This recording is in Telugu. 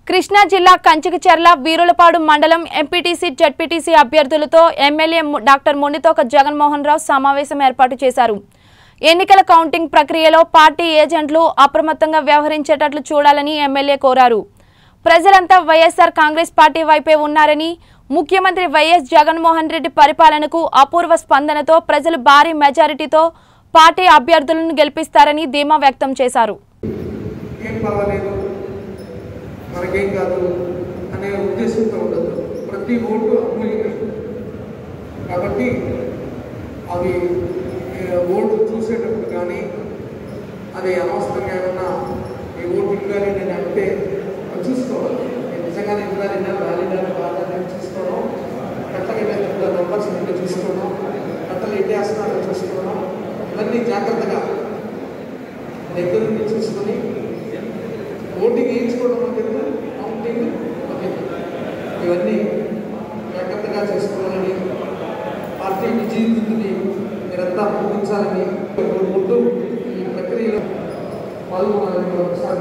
కృష్ణా జిల్లా కంచికచెర్ల వీరులపాడు మండలం ఎంపీటీసీ జడ్పీటీసీ అభ్యర్థులతో ఎమ్మెల్యే ము- డాక్టర్ మొండితోక జగన్మోహన్ రావు సమావేశం ఏర్పాటు చేశారు ఎన్నికల కౌంటింగ్ ప్రక్రియలో పార్టీ ఏజెంట్లు అప్రమత్తంగా వ్యవహరించేటట్లు చూడాలని ఎమ్మెల్యే కోరారు ప్రజలంతా వైఎస్ఆర్ కాంగ్రెస్ పార్టీ వైపే ఉన్నారని ముఖ్యమంత్రి వైఎస్ జగన్మోహన్ రెడ్డి పరిపాలనకు అపూర్వ స్పందనతో ప్రజలు భారీ మెజారిటీతో పార్టీ అభ్యర్థులను గెలిపిస్తారని ధీమా వ్యక్తం చేశారు ఏం పర్వాలేదు మనకేం కాదు అనే ఉద్దేశంతో ఉండదు ప్రతి ఓటు అమూల్యమైనది కాబట్టి అవి ఏ, ఓటు చూసేటప్పుడు కానీ అది అనవసరంగా ఏమన్నా ఈ ఓటు ఇవ్వాలి నేను అంటే అది చూసుకోవాలి నేను నిజంగానే ఇవ్వాలి నేను వ్యాలిడ్ అని కాదని చూసుకోవడం కట్టగా పెద్ద నంబర్స్ ఉంటే చూసుకోవడం కట్టలు ఎట్టేస్తున్నారో చూసుకోవడం ఇవన్నీ జాగ్రత్తగా దగ్గర నుండి చూసుకొని ఓటింగ్ వేయించుకోవడం అంటే కౌంటింగ్ ఓకే ఇవన్నీ జాగ్రత్తగా చేసుకోవాలని పార్టీ విజయదుందుని మీరంతా ముగించాలని కోరుకుంటూ ఈ ప్రక్రియలో పాల్గొనాలని ఒకసారి